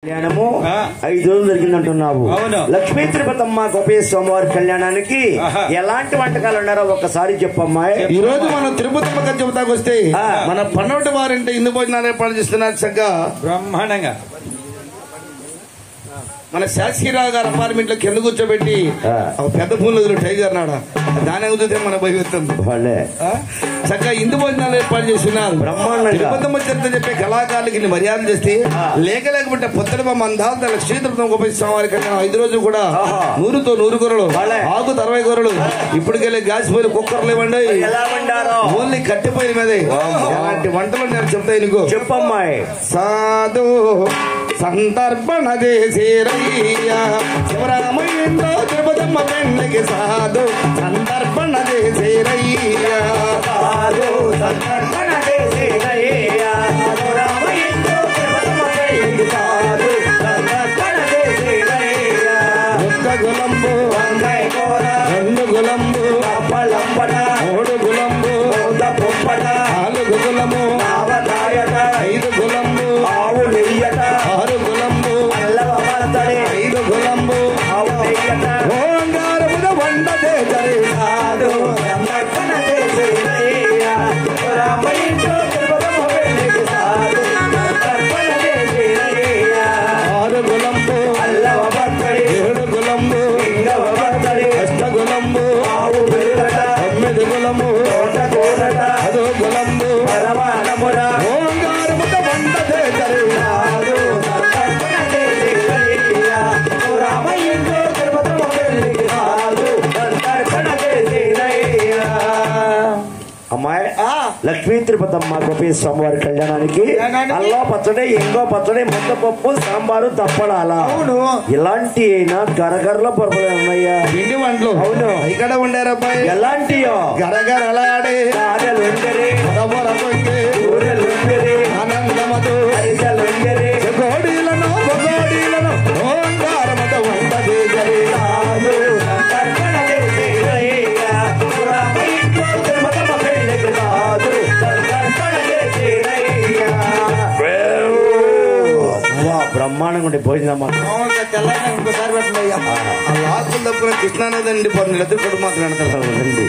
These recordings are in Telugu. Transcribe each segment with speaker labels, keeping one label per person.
Speaker 1: కళ్యాణము
Speaker 2: ఆ.
Speaker 1: ఐదు రోజులు జరిగిందంటున్నావు
Speaker 2: అవును.
Speaker 1: లక్ష్మీ తిరుపతమ్మ గోపే స్వామివారి కళ్యాణానికి
Speaker 2: ఆహా.
Speaker 1: ఎలాంటి వంటకాలు ఉన్నారో ఒకసారి చెప్పమ్మా
Speaker 3: ఈ రోజు మనం తిరుపతి పక్కన చెబుతాకు వస్తే
Speaker 1: ఆ.
Speaker 3: మన పన్నోటి వారింటే ఇందు భోజనాలు ఏర్పాటు చేస్తున్నారు చక్కగా
Speaker 2: బ్రహ్మాండంగా
Speaker 3: మన శాస్త్రీరావు గారు అపార్ట్మెంట్ లో కింద కూర్చోబెట్టి
Speaker 1: ఆ.
Speaker 3: ఒక పెద్ద పూలు టైగర్ నాడ దాని కుదిరితే మన భయపెడుతుంది
Speaker 1: వాళ్ళే
Speaker 3: చక్కగా ఇందు భోజనాలు ఏర్పాటు చేస్తున్నారు
Speaker 1: బ్రహ్మాండంగా.
Speaker 3: తిరుపతమ్మ చరిత్ర చెప్పే కళాకారులకి ఇన్ని మర్యాద చేస్తే లేక లేకపోతే పొత్తడి మందాల క్షేత్రం గోపి స్వామి కళ్యాణం ఐదు రోజులు కూడా
Speaker 1: ఆహా.
Speaker 3: నూరుతో నూరు గొర్రెలు
Speaker 1: వాళ్ళే.
Speaker 3: ఆకు అరవై గొర్రెలు ఇప్పటికెళ్ళి గ్యాస్ పోయి కుక్కర్లు ఇవ్వండి
Speaker 1: ఎలా వండారో
Speaker 3: ఓన్లీ కట్టిపోయిన మీదే అలాంటి వంటలు నేను చెప్తాయి నీకు
Speaker 1: చెప్పమ్మాయి
Speaker 3: సాధు సందర్భణ చేసేరయ్య శివరామయ్యందో తిరుపతమ్మ పెళ్ళికి సాధు సందర్భణ చేసేరయ్య
Speaker 1: సాధు సంతర్పణ చేసేదయ్యా. రామయ్యంతో తిరుపతమ్మ పెళ్ళికి సాధు సంతర్పణ చేసేదయ్యా.
Speaker 3: ఒక్క గులంబు
Speaker 1: వంకాయ కూర,
Speaker 3: రెండు గులంబు
Speaker 1: అప్పలంపట,
Speaker 3: మూడు గులంబు
Speaker 1: మూత పొప్పట,
Speaker 3: నాలుగు గులము
Speaker 1: ఆవకాయట,
Speaker 3: ఐదు గులంబు
Speaker 1: ఆవు నెయ్యట,
Speaker 3: ఆరు గులంబు
Speaker 1: అల్లవ పడతడి,
Speaker 3: ఐదు గులంబు
Speaker 1: ఆవు నెయ్యట,
Speaker 3: ఓంగారమున వండ చేతరి
Speaker 1: సాధు సంతర్పణ చేసేదయ్యా. రామయ్యంతో తిరుపతమ్మ పెళ్ళికి సాధు సంతర్పణ చేసేదయ్యా.
Speaker 3: ఆరు గులంబు
Speaker 1: అల్లవ పడతడి,
Speaker 3: ఏడు గులంబు
Speaker 1: ఇంగవ పడతడి,
Speaker 3: అష్ట గులంబు
Speaker 1: ఆవు పెరుగట,
Speaker 3: తొమ్మిది గులము
Speaker 1: తోట కూరట,
Speaker 3: అదో గులంబు
Speaker 1: పరమానముర,
Speaker 3: ఓంగారమున వండ చేతరి
Speaker 1: సాధు సంతర్పణ చేసేదయ్యా. రామయ్యంతో తిరుపతమ్మ పెళ్ళికి సాధు సంతర్పణ చేసేదయ్యా. అమ్మాయి లక్ష్మీ తిరుపతమ్మ గోపి స్వామివారి కళ్యాణానికి
Speaker 2: కళ్యాణానికి?
Speaker 1: అల్లా పచ్చడి ఎంగో పచ్చడి ముద్దపప్పు సాంబారు తప్పడాల
Speaker 3: అవును.
Speaker 1: ఇలాంటి అయినా గరగరల పొరపలు ఉన్నాయా
Speaker 3: పిండి వంటలు
Speaker 1: అవును.
Speaker 3: ఇక్కడ ఉండారు అబ్బాయి
Speaker 1: ఎలాంటియో
Speaker 3: గరగరలాడే
Speaker 1: గారెలు ఉండరి
Speaker 3: రవ్వర పొంగి
Speaker 1: కూరలు ఉండరి
Speaker 3: ఆనందమదు
Speaker 1: అరిసెలు ఉండరి
Speaker 3: గోడీలను బొగోడీలను ఓంగారమద వండ చేతరి
Speaker 1: సాధు సంతర్పణ చేసేదయ్యా. రామయ్యంతో తిరుపతమ్మ పెళ్ళికి సాధు సంతర్పణ చేసేదయ్యా. వా, బ్రహ్మాండంగా ఉండే భోజనం
Speaker 3: తెల్లగా ఇంకోసారి పెట్టండి అయ్యా. ఆ లాక్కులు తప్పున కృష్ణానది నిండిపోతుంది ఎదురు కొడు మాత్రం నడతారు
Speaker 1: ఉంది.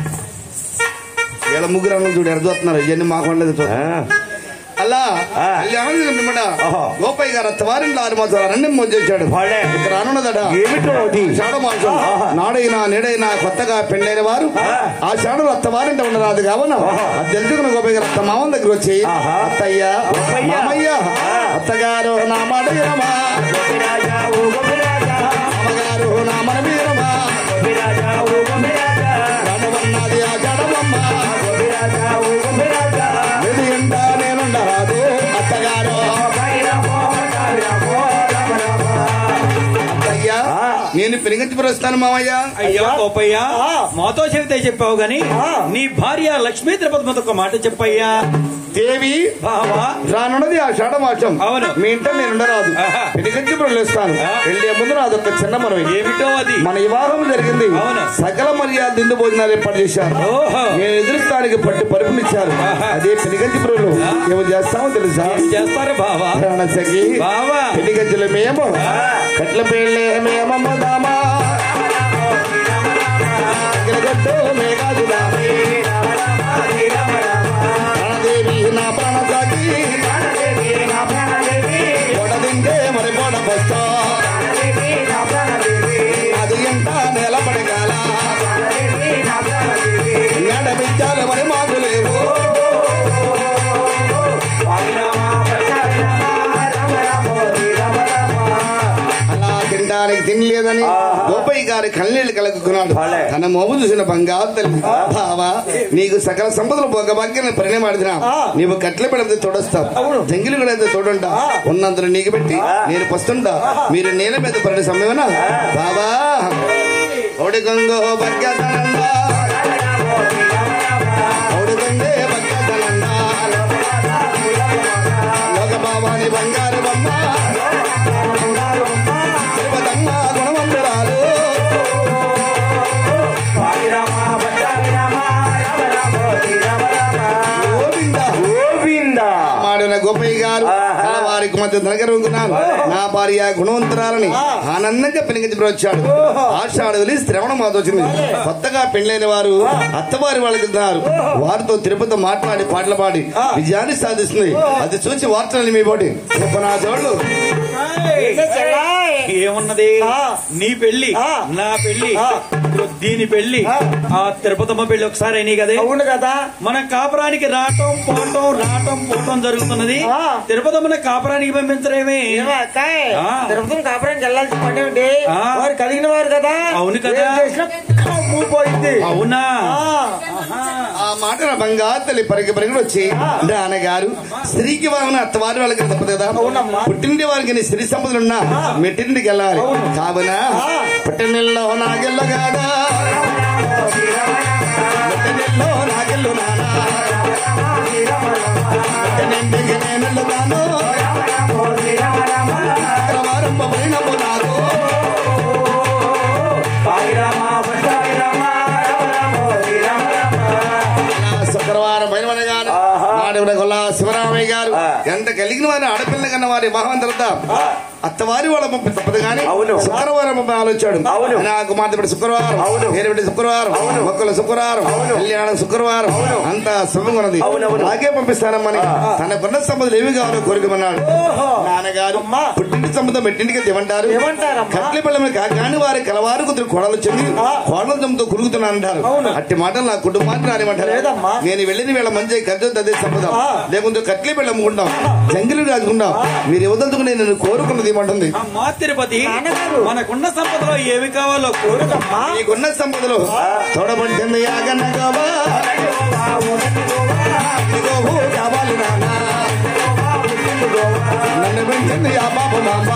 Speaker 3: వీళ్ళ ముగ్గురు అన్నలు చూడు ఎడదొస్తున్నారు ఇవన్నీ మాకు ఉండదు చూడు.
Speaker 1: ఆ,
Speaker 3: అలా
Speaker 1: ఆ.
Speaker 3: కళ్యాణం నిమ్మడ
Speaker 1: ఓహో.
Speaker 3: గోపయ్య గారు అత్తవారింట్లో ఆరు మాసాలు అన్ని మోచేశాడు
Speaker 1: వాళ్ళే.
Speaker 3: ఇక్కడ రానున్నదట
Speaker 1: ఏమిటో అది
Speaker 3: షాడమాసం
Speaker 1: ఆహా.
Speaker 3: నాడైనా నేడైనా కొత్తగా పెళ్ళైన వారు
Speaker 1: ఆ.
Speaker 3: ఆ షాడు అత్తవారింట ఉండరాదు కావున
Speaker 1: ఆహా.
Speaker 3: అది తెలుసుకున్న గోపయ్య గారు అత్త మామల దగ్గర వచ్చి
Speaker 1: ఆహా.
Speaker 3: అత్తయ్య
Speaker 1: గోపయ్య.
Speaker 3: మామయ్య
Speaker 1: ఆ.
Speaker 3: అత్తగారు నా మాట వీరమా
Speaker 1: గోపిరాజా, ఓ గోపిరాజా,
Speaker 3: అమ్మగారు నా మన వీరమా
Speaker 1: గోపిరాజా, ఓ గోపిరాజా,
Speaker 3: రణవన్నది ఆ జడమమ్మ
Speaker 1: గోపిరాజా, ఓ గోపిరాజా.
Speaker 3: ఇది ఎండ నేనుండరాదు అత్తగారు
Speaker 1: భైరవో, భైరవో, రమ రమ.
Speaker 3: అత్తయ్య
Speaker 1: ఆ.
Speaker 3: నేను పెరిగించి వస్తాను మామయ్య
Speaker 2: అయ్యా గోపయ్య
Speaker 1: ఆ.
Speaker 2: మాతో చెబితే చెప్పావు గాని
Speaker 1: ఆ.
Speaker 2: నీ భార్య లక్ష్మీ తిరుపతి ఒక మాట చెప్పయ్యా
Speaker 3: దేవి
Speaker 2: బావా
Speaker 3: రానున్నది ఆ షాఢమాసం
Speaker 2: అవును.
Speaker 3: మీ ఇంట నేను ఉండరాదు
Speaker 2: ఆహా.
Speaker 3: పెళ్లికి పిలుస్తాను
Speaker 2: ఆ.
Speaker 3: వెళ్ళే ముందు నాదొక చిన్న మనవి
Speaker 2: ఏమిటో అది
Speaker 3: మన వివాహం జరిగింది
Speaker 2: అవును.
Speaker 3: సకల మర్యాద దిందు భోజనాలు ఏర్పాటు చేశారు
Speaker 2: ఓహో.
Speaker 3: నేను ఎదురుస్తానికి పట్టి పరుపునిచ్చారు
Speaker 2: ఆహా.
Speaker 3: అదే పెళ్లిగంజిపురంలో ఏమో చేస్తామో తెలుసా
Speaker 2: ఏం చేస్తారు బావా
Speaker 3: సఖి
Speaker 2: బావా
Speaker 3: పెళ్లిగంజలు మేము కట్ల పెళ్ళే మేమమ్మ దామా అగ్రగట్టు మేఘాజులామే ప్రాణదేవి నా ప్రాణసాకి పొడదింటే మరి పొడ బస్తా అది ఎంత నిలబడగాల నడమించాలి మరి మాకు లేవు అలా తినడానికి తినలేదని గోపయ్య గారి కన్నీళ్లు కలుగుకున్నాడు
Speaker 1: భలే.
Speaker 3: తన మోము చూసిన బంగారు తల్లి బావా నీకు సకల సంపదలు ఒక భాగ్యం పరిణయమాడినా నీవు కట్ల పెడితే తోడొస్తావు జంగిలి కూడా అయితే తోడుంటా ఉన్నందులో నీకు పెట్టి నేను పస్తుంటా మీరు నేల మీద పడిన సమయమన బావా ఓడి గంగో భగ్యతనందా ఓడి గంగే భగ్యతనందా లోక బావాని బంగారు బొమ్మ తిరుపతమ్మ గుణవంతురాలు గోవింద
Speaker 1: గోవిందా
Speaker 3: మాడిన గోపయ్య గారు
Speaker 1: ఆహా.
Speaker 3: వారి కుమార్తె నగరుకున్నాను నా భార్య గుణవంతురాలని ఆనందంగా పెళ్లికి వచ్చాడు ఆషాఢ వెళ్ళి శ్రవణ మాత వచ్చింది కొత్తగా పెళ్లైన వారు అత్తవారి వాళ్ళకి వెళ్తున్నారు వారితో తిరుపతి మాట్లాడి పాటలు పాడి విజయాన్ని సాధిస్తుంది అది చూసి వార్తలు మీ పోటీ నా జోళ్ళు
Speaker 2: ఏమున్నది
Speaker 1: ఆ.
Speaker 2: నీ పెళ్లి
Speaker 1: ఆ.
Speaker 2: నా పెళ్లి
Speaker 1: ఆ.
Speaker 2: ఇప్పుడు దీని పెళ్లి
Speaker 1: ఆ.
Speaker 2: ఆ తిరుపతమ్మ పెళ్లి ఒకసారి అయినాయి కదే
Speaker 1: అవును కదా
Speaker 2: మన కాపురానికి రావటం పోవటం రావటం పోవటం జరుగుతున్నది
Speaker 1: ఆ.
Speaker 2: తిరుపతమ్మని కాపురానికి పంపించరేమే
Speaker 1: ఏమో అక్కాయ్
Speaker 2: ఆ.
Speaker 1: తిరుపతి కాపురానికి వెళ్ళాల్సిన పని ఏమిటి
Speaker 2: ఆ.
Speaker 1: వారు కలిగిన వారు కదా
Speaker 2: అవును కదా.
Speaker 1: ఏం చేసినా కమ్ము పోయింది
Speaker 2: అవునా
Speaker 1: ఆ.
Speaker 3: ఆ మాట నా బంగారు తల్లి పరిగె పరిగెడు వచ్చి నాన్నగారు స్త్రీకి వారిని అత్తవారి వాళ్ళకి తప్పదు కదా
Speaker 1: అవునమ్మా.
Speaker 3: పుట్టింటి వారికి నీ స్త్రీ సంపదలున్నా మెట్టింటికి వెళ్ళాలి కావున పుట్టినిల్లో నాగెల్లో కాదా పుట్టినిల్లో నాగెల్లు నానా పుట్టినింటికి నేనెళ్ళు కాను శుక్రవారం పైనము నాకు ఆ శుక్రవారం పైన గారు నాడు గొల్ల శివరామయ్య గారు ఎంత కలిగిన వారి ఆడపిల్ల కన్న వారి వివాహం తర్వాత అత్తవారి వాళ్ళ పంపి తప్పదు కానీ
Speaker 1: అవును.
Speaker 3: శుక్రవారం పంపి ఆలోచాడు
Speaker 1: అవును.
Speaker 3: నాకు మాట పెట్టి శుక్రవారం
Speaker 1: అవును.
Speaker 3: పేరు పెట్టి శుక్రవారం మొక్కల శుక్రవారం కళ్యాణం శుక్రవారం అంత శుభంగా ఉన్నది
Speaker 1: అవునవును.
Speaker 3: నాకే పంపిస్తానమ్మని తనకున్న సంపదలు ఏమి కావాలో కోరికమన్నాడు
Speaker 1: ఓహో.
Speaker 3: నాన్నగారు
Speaker 1: అమ్మా.
Speaker 3: పుట్టింటి సంపద మెట్టింటికి ఏమంటారు
Speaker 1: ఏమంటారమ్మా?
Speaker 3: కట్ల పిల్లలు కాని వారి కలవారు కుదిరి కొడలు చెంది కోడల జమ్ముతో కురుగుతున్నా అంటారు
Speaker 1: అవును.
Speaker 3: అట్టి మాటలు నా కుటుంబాన్ని రానిమంటారు
Speaker 1: లేదమ్మా.
Speaker 3: నేను వెళ్ళిన వేళ మంచి ఖర్చు అదే సంపద
Speaker 1: ఆ.
Speaker 3: లేకుంటే కట్లే పిల్ల అమ్ముకుంటాం జంగిలి రాజుకుంటాం మీరు ఇవ్వదలుచుకుని నేను కోరుకున్నది ఏమంటుంది
Speaker 2: అమ్మా తిరుపతి
Speaker 1: నాన్నగారు.
Speaker 2: మనకున్న సంపదలో ఏమి కావాలో కోరుక
Speaker 1: అమ్మా
Speaker 3: నీకున్న సంపదలు తోడబడింది యాగన్నగోవా ఇదిగో కావాలి నాన్న నన్ను పెంచింది ఆ పాప మామ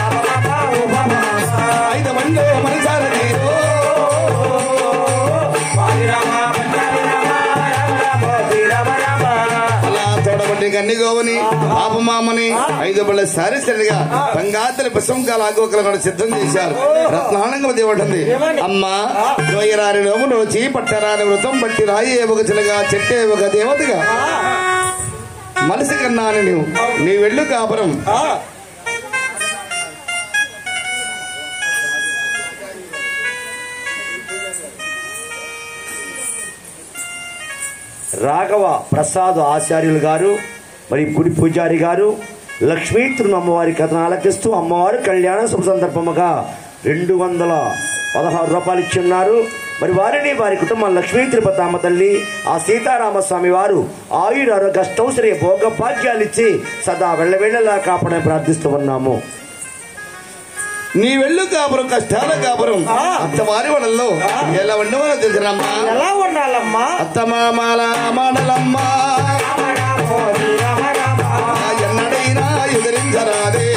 Speaker 3: ఐదు మంది మనసార నీరు అలా తోడబడి గన్నిగోవని పాప మామని ఐదు బళ్ళ సారి సరిగా బంగాతలి పుష్పంకాల ఆగోకలు కూడా సిద్ధం చేశారు రత్నానంగం దేవుడుంది అమ్మా దోయరాని నోము నోచి పట్టరాని వృతం బట్టి రాయి ఒక చిలగా చెట్టే ఒక దేవతగా మనసు కన్నాను నీవు నీ వెళ్ళు కాపురం
Speaker 1: ఆ.
Speaker 4: రాఘవ ప్రసాద్ ఆచార్యులు గారు మరి గుడి పూజారి గారు లక్ష్మీతుని అమ్మవారి కథను ఆలకిస్తూ అమ్మవారి కళ్యాణ శుభ సందర్భముగా రెండు వందల పదహారు రూపాయలు ఇచ్చి ఉన్నారు మరి వారిని వారి కుటుంబం లక్ష్మీ తిరుపతమ్మ తల్లి ఆ సీతారామస్వామి వారు ఆయుర ఆరోగ్య అష్టౌశ్వర్య భోగ భాగ్యాలు ఇచ్చి సదా వెళ్ళవేళలా కాపాడని ప్రార్థిస్తూ ఉన్నాము
Speaker 3: నీ వెళ్ళు కాపురం కష్టాల కాపురం అత్తవారి వడల్లో ఎలా ఉండవాలో తెలుసురమ్మా
Speaker 1: ఎలా ఉండాలమ్మా
Speaker 3: అత్తమామాల మాడలమ్మా ఎన్నడైనా ఎదిరించరాదే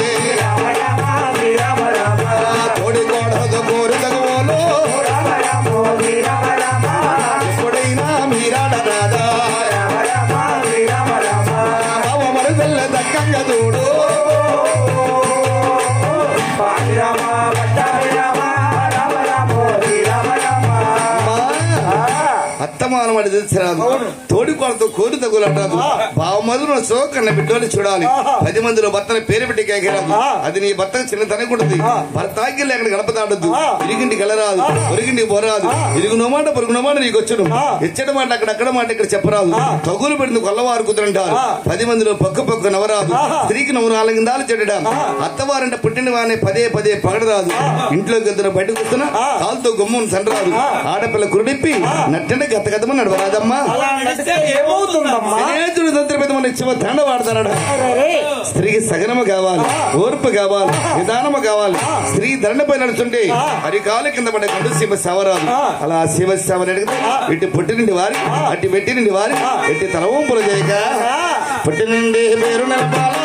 Speaker 3: తోడి కోడతో కోరికగోలు ఎప్పుడైనా మీరాడరాదా బావ మరుదల్ల దక్కంగా చూడు అత్తమానం అని తెలిసిరాదు తోడి కోడతో కోరి తగులంటారు బావ మొదలు సోకన్న బిడ్డోని చూడాలి పది మందిలో భర్తన పేరు పెట్టి కేకరాదు అది నీ భర్తకు చిన్న తనకూడదు భర్త ఆగిల్లి అక్కడ గడప దాడద్దు ఇరిగింటికి వెళ్ళరాదు పొరిగింటికి పోరాదు ఇరుగు మాట పొరుగు మాట నీకు వచ్చును ఇచ్చట మాట అక్కడ అక్కడ మాట ఇక్కడ చెప్పరాదు తగులు పెడిన కొల్లవారు కుదురంటారు పది మందిలో పక్కు పక్కు నవరాదు స్త్రీకి నవ్వు నాలుగిందాలు చెడడం అత్తవారంట పుట్టిన వారిని పదే పదే పగడరాదు ఇంట్లోకి వెళ్తున్న బయటకు వస్తున్నా కాలుతో గుమ్మం సండరాదు ఆడపిల్ల కురుడిప్పి నట్టంటే గత గతమని నడవరాదమ్మా
Speaker 1: అలా నడిస్తే ఏమవుతుందమ్మా
Speaker 3: స్నేహితుడు తంత్రపేద మన ఇచ్చిన దండ వాడతాడా
Speaker 1: అరే
Speaker 3: స్త్రీకి సగనము కావాలి ఓర్పు కావాలి నిదానము కావాలి స్త్రీ దండపై నడుస్తుంటే అరికాలు కింద పడే కండు శివ సవరాలు అలా శివ సవర ఇటు పుట్టి నుండి వారి అటు పెట్టి నుండి వారి ఎట్టి తలవంపులు చేయక పుట్టి నుండి పేరు నిలపాలా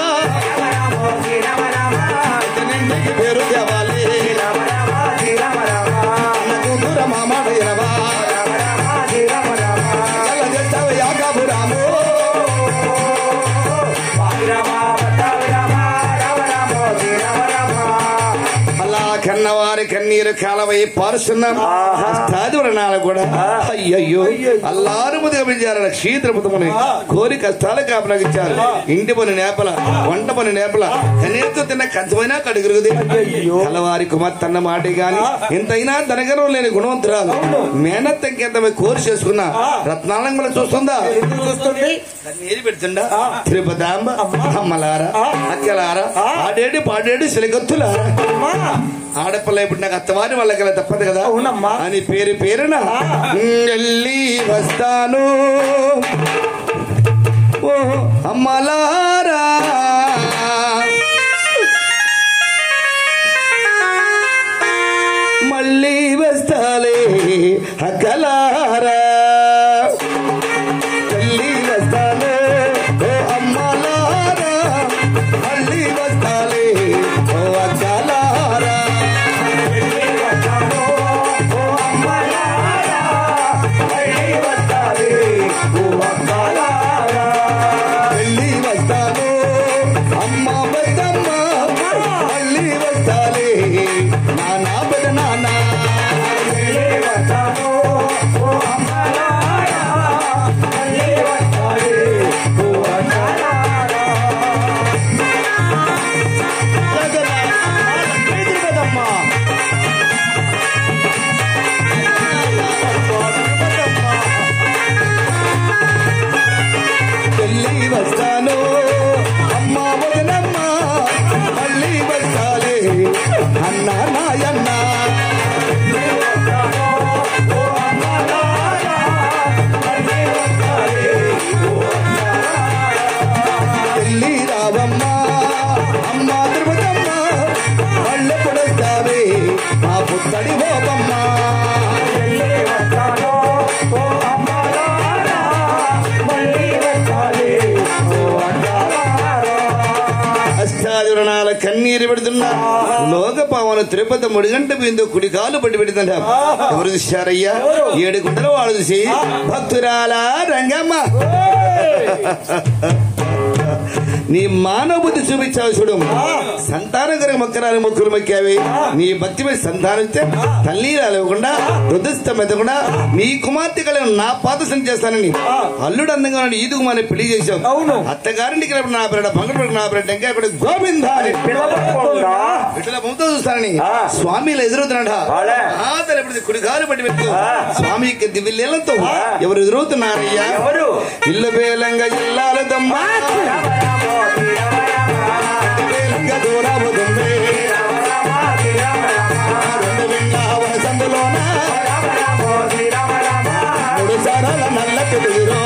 Speaker 3: పుట్టి నుండి పేరు కావాలి అన్న కూతుర మామాట ఎనవా కళ్ళ చేస్తావు యాకాబు రాము అలా కన్నవారి కన్నీరు కాలవై పారుస్తున్నాం అష్టాదివరణాలు కూడా అయ్యయ్యో అల్లారు ముదిగా పిలిచారు క్షీద్రపుతముని కోరి కష్టాలు కాపలాగిచ్చారు ఇంటి పని నేపల వంట పని నేపల కనీసం తిన్న కంచమైనా కడుగురుది కలవారి కుమార్తెన్న మాట గాని ఇంతైనా ధనగరం లేని గుణవంతురాలు మేనత్ ఇంకెంత కోరి చేసుకున్న రత్నాలను కూడా చూస్తుందా
Speaker 2: చూస్తుంది
Speaker 3: కన్నీరు పెడుతుండా తిరుపతాంబ అమ్మలారా అక్కలారా ఆడేడు పాడేడు సిలిగొత్తులారా
Speaker 2: అమ్మా
Speaker 3: ఆడపిల్ల ఇప్పుడు నాకు అత్తవారి వాళ్ళకి తప్పదు కదా
Speaker 2: అవునమ్మా.
Speaker 3: అని పేరు పేరున వెళ్ళి వస్తాను ఓ అమ్మలారా మళ్ళీ వస్తాలే అక్కలారా మళ్ళీ వస్తాను ఓ అమ్మలారా మళ్ళీ వస్తాలే ఓ అక్కలారా వెళ్ళి వస్తాను అమ్మ పెద్దమ్మ మళ్ళీ వస్తాలే నాన్న పెద్ద నాన్న వెళ్ళి వస్తాను అమ్మ వదనమ్మ మళ్ళీ వస్తాలే అన్న నాయన్న వెళ్ళి రావమ్మ అమ్మ తిరుపతమ్మ మళ్ళీ పొడస్తావే మా పుత్తడి హోపమ్మ అష్టాదిరణాల కన్నీరు పెడుతున్నా లోక పావన తిరుపతి ముడిగంట బిందు కుడి కాలు పట్టి పెడుతున్నా ఎవరు చూశారయ్యా ఏడు గుంటలు వాడు చూసి భక్తురాల రంగమ్మ నీ మానవ బుద్ధి చూపించావు చూడు సంతానం కనుక మొక్కరాని మొక్కులు మొక్కావి నీ భక్తి మీద సంతానం ఇస్తే తల్లి లేకుండా రుదస్థం ఎత్తకుండా నీ కుమార్తె కలిగిన నా పాత సంచి చేస్తానని అల్లుడు అందంగా ఉన్నాడు ఈదుకు మన పెళ్లి చేశావు
Speaker 2: అవును.
Speaker 3: అత్తగారింటికి వెళ్ళినప్పుడు నా పేరు పంగడు పెట్టి నా పేరు టెంకాయ కూడా గోవింద అని
Speaker 4: పిలవకుండా
Speaker 3: ఇట్లా బొమ్మతో చూస్తానని
Speaker 4: ఆ.
Speaker 3: స్వామిలో ఎదురవుతున్నాడా
Speaker 4: వాళ్ళే.
Speaker 3: ఆదర ఎప్పుడు కుడి కాలు పట్టి పెట్టు స్వామి యొక్క దివ్యలీలతో ఎవరు ఎదురవుతున్నారయ్యా
Speaker 4: ఎవరు?
Speaker 3: ఇల్లు బేలంగా ఇల్లాలదమ్మా బేలంగా దూరాముతుంది రెండు విన్నావన సందులోన మూడు సారాల నల్ల తెలుగురు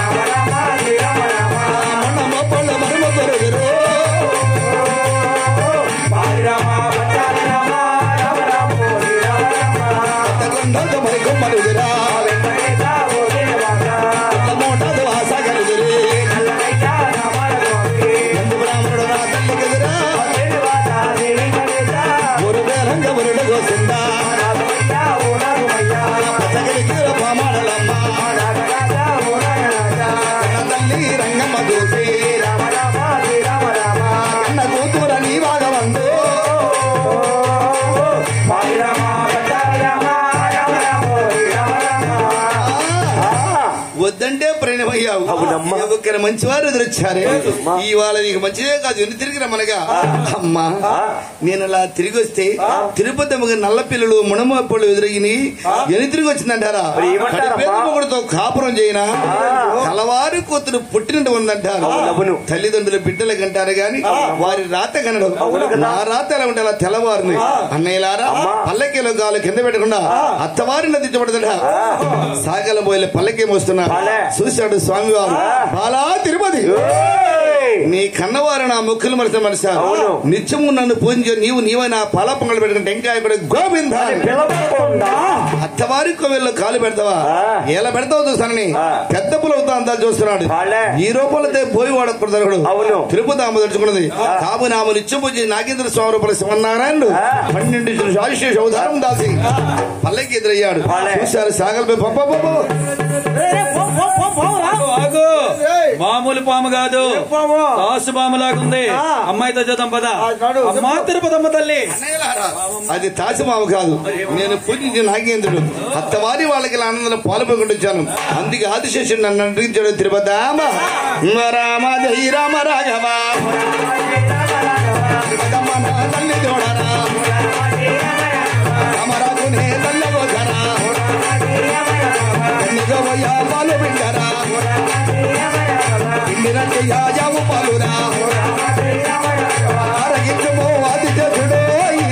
Speaker 3: మొన్న మొప్పళ్ళు మరుమ కొరుగురు కొండలు మరి కొమ్మలుగురా మోటాదు ఆశ కలుగురు ఎందు బ్రాహ్మణుడు నా తల్లికెదురా ஒரு பேரங்க ஒரு கோசுந்தா పచ్చగలికి పామాడలమ్మ తల్లి రంగమ్మ చూసి కన్న కూతుర నీ బాగా వందు వద్దంటే ప్రేమయ్యావు
Speaker 4: అవునమ్మా.
Speaker 3: ఒక్కరి మంచివారు ఎదురొచ్చారే ఇవాళ నీకు మంచిదే కాదు ఎన్ని తిరిగి రమ్మనగా అమ్మా నేను అలా తిరిగి వస్తే తిరుపతి అమ్మకి నల్ల పిల్లలు మునమప్పళ్ళు ఎదురయ్యి ఎన్ని తిరిగి వచ్చిందంటారా
Speaker 4: మరి ఏమంటారమ్మా?
Speaker 3: మొగుడుతో కాపురం చేయనా కలవారి కూతురు పుట్టినట్టు ఉందంటారు
Speaker 4: అవును.
Speaker 3: తల్లిదండ్రులు బిడ్డలకు అంటారు గాని వారి రాత కనడం
Speaker 4: అవును కదా.
Speaker 3: నా రాత ఎలా ఉంటే అలా తెల్లవారుని అన్నయ్యలారా పల్లెకేలో గాలు కింద పెట్టకుండా అత్తవారిని దించబడదట సాగల పోయిన పల్లెకే మోస్తున్నా
Speaker 4: భలే.
Speaker 3: చూశాడు స్వామివారు బాలా తిరుపతి
Speaker 4: ఏయ్!
Speaker 3: నీ కన్నవారు నా ముక్కులు మరత మనస
Speaker 4: అవును.
Speaker 3: నిత్యము నన్ను పూజించే నీవు నీవే నా పాల పొంగలు పెట్టుకుని టెంకాయ కూడా గోవింద
Speaker 4: పిలవకుండా
Speaker 3: అత్తవారి కోవెల్లో కాలు పెడతావా
Speaker 4: ఆ.
Speaker 3: ఎలా పెడతావు చూస్తానని
Speaker 4: ఆ.
Speaker 3: పెద్ద పులవుతా అంతా చూస్తున్నాడు
Speaker 4: వాళ్ళే.
Speaker 3: ఈ రూపంలో పోయి వాడకూడదు
Speaker 4: అవును.
Speaker 3: తిరుపతి అమ్మ తెచ్చుకున్నది కాబు నామ నిత్యం పూజ నాగేంద్ర స్వామి రూపాయల శివనారాయణుడు
Speaker 4: ఆ.
Speaker 3: పన్నెండు రాజశేష అవతారం దాసి పల్లెకి ఎదురయ్యాడు
Speaker 4: వాళ్ళే.
Speaker 3: చూశారు సాగలపై పప్ప పప్ప
Speaker 2: రే, రే, పో, ఆగు, ఆగు మామూలు పాము కాదు తాసు పాము లాగుంది అమ్మాయితో చూద్దాం పద అమ్మా తిరుపతమ్మ తల్లి
Speaker 3: అది తాసిమావు కాదు నేను పూజించిన నాగేంద్రుడు అత్తవారి వాళ్ళకి ఇలా ఆనందంలో పాల్పొకుంటాను అందుకే ఆదిశేషుడు నన్ను అంటించాడు తిరుపతామ రామ జై రామ రాఘవ తిరుపతమ్మ నా తల్లి చూడరా రామరాజునే తల్లగోచరా నిజమయ్యా పాలు పిండరా పిండినట్టు యాజాము పాలురా ఆరగించమో ఆదిత్యుడే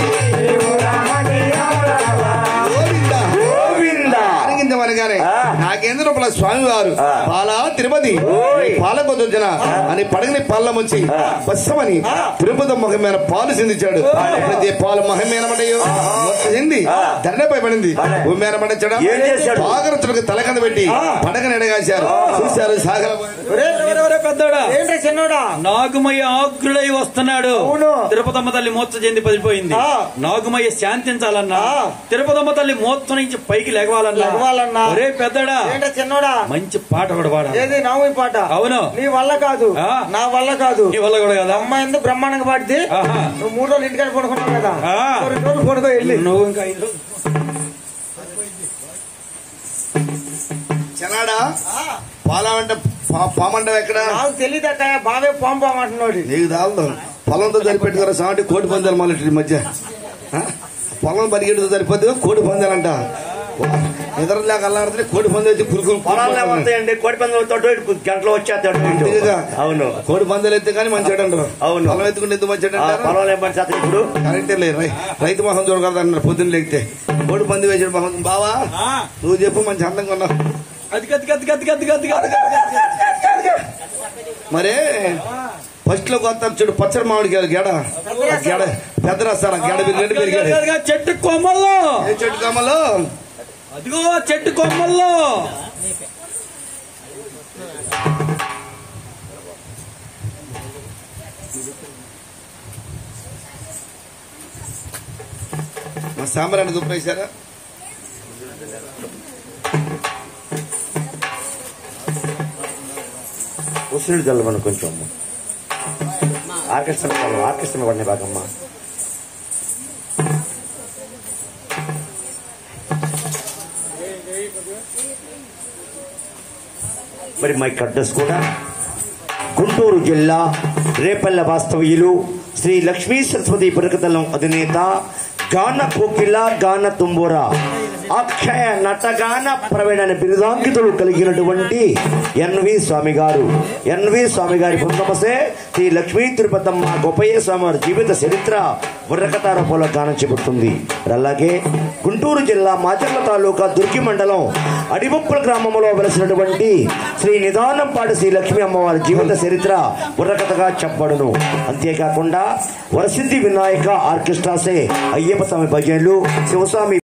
Speaker 3: గోవిందా
Speaker 4: గోవిందా
Speaker 3: ఆరగించమనగానే నాగేంద్ర ప్ల స్వామి వారు పాలా తిరుపతి
Speaker 4: ఓయ్.
Speaker 3: పాలకొద్దున అని పడగని పాల ముంచి బస్సమని తిరుపతి ముఖమైన పాలు సిందించాడు ప్రతి పాలు మహమైన పడ్డాయో చెంది ధరణపై పడింది భూమి మీద పడచ్చడా
Speaker 4: ఏం చేశాడు?
Speaker 3: పాగరచులకు తల కింద పెట్టి పడగని ఎడగాశారు చూశారు సాగర
Speaker 2: పెద్దోడా
Speaker 1: ఏంట్రా చిన్నోడా
Speaker 2: నాగుమయ్య ఆగ్రుడై వస్తున్నాడు
Speaker 1: అవును.
Speaker 2: తిరుపతమ్మ తల్లి మూర్చ చెంది పడిపోయింది
Speaker 1: ఆ.
Speaker 2: నాగుమయ్య శాంతించాలన్నా
Speaker 1: ఆ.
Speaker 2: తిరుపతమ్మ తల్లి మూర్చ నుంచి పైకి లెగవాలన్నా
Speaker 1: లెగవాలన్నా.
Speaker 2: ఒరే పెద్దడా
Speaker 1: ఏంట్రా చిన్నోడా
Speaker 2: మంచి పాట కూడా పాడాలి
Speaker 1: ఏది నావి పాట
Speaker 2: అవును
Speaker 1: నీ వల్ల కాదు
Speaker 2: ఆ.
Speaker 1: నా వల్ల కాదు
Speaker 2: నీ వల్ల కూడా కదా
Speaker 1: అమ్మాయి ఎందుకు బ్రహ్మాండంగా పాడితే
Speaker 2: ఆహా.
Speaker 1: నువ్వు మూడు రోజులు ఇంటికాడ పడుకున్నావు కదా
Speaker 2: ఆ.
Speaker 1: ఓ రెండు రోజులు పడుకో వెళ్ళి
Speaker 2: నువ్వు ఇంకా ఐదు రోజులు.
Speaker 3: చెనాడా పాలమంట పామండం ఎక్కడ
Speaker 1: నాకు తెలియదక్క బావే పాము పాము అంటున్నాడు
Speaker 3: నీకు తాగుదాం పొలంతో సరిపెట్టుకురా సాటి కోడి పందాలు మళ్ళీ ఈ మధ్య ఆ? పొలం పరిగెడుతో సరిపోద్ది కోడి పందాలంట నిద్రలేక అల్లాడితే కోడి పందాలు వచ్చి కురుకురు
Speaker 4: పొలాల్లో వస్తాయండి కోడి పందులతో గంటలో వచ్చేస్తాడు
Speaker 3: అంతేగా.
Speaker 4: అవును
Speaker 3: కోడి పందాలు ఎత్తే కానీ మంచిగా అంటారు
Speaker 4: అవును.
Speaker 3: పొలం ఎత్తుకుంటే ఎందుకు మంచిగా
Speaker 4: ఆ
Speaker 3: అంటారు
Speaker 4: పొలంలో ఏం పని చేస్తారు ఇప్పుడు
Speaker 3: కరెక్టే లేదు రై- రైతు మొహం చూడగలదు అన్నారు పొద్దున్న లేకపోతే కోడి పంది వేసాడు మొహం బావా
Speaker 2: ఆ.
Speaker 3: నువ్వు చెప్పు మంచి అందంగా ఉన్నావు
Speaker 2: అది గది గది గది గది గది గది గది
Speaker 3: మరే ఫస్ట్ లో కొత్త చూడు పచ్చడి మామిడి గెడ గెడ గెడ పెద్ద రసాల గెడ పెరిగాడు పెరిగాడు
Speaker 2: గది గది చెట్టు కొమ్మల్లో
Speaker 3: ఏ చెట్టు కమ్మలో
Speaker 2: అదిగో చెట్టు కొమ్మల్లో
Speaker 3: మా సాంబ్రాన్ని దుప్పేశారా
Speaker 4: ఉసిరి చల్లమని కొంచెం ఆర్కెస్ట్రా చల్లము ఆర్కెస్ట్రా పడిన బాగమ్మా మరి మై కడ్డస్ కూడా గుంటూరు జిల్లా రేపల్ల వాస్తవ్యులు శ్రీ లక్ష్మీ సరస్వతి పురకతలం అధినేత గాన కోకిల గాన తుంబుర అక్షయ నటగాన ప్రవీణ అనే బిరుదాంకితులు కలిగినటువంటి ఎన్వి స్వామి గారు ఎన్వి స్వామి గారి పుస్తకమసే శ్రీ లక్ష్మీ తిరుపతమ్మ గోపయ్య స్వామి వారి జీవిత చరిత్ర బుర్రకథ రూపంలో గానం చెబుతుంది అలాగే గుంటూరు జిల్లా మాచర్ల తాలూకా దుర్గి మండలం అడిబొప్పుల గ్రామంలో వెలసినటువంటి శ్రీ నిదానంపాటి శ్రీ లక్ష్మీ అమ్మవారి జీవిత చరిత్ర బుర్రకథగా చెప్పబడును అంతేకాకుండా వరసిద్ధి వినాయక ఆర్కెస్ట్రాసే అయ్యప్ప స్వామి భజనలు శివస్వామి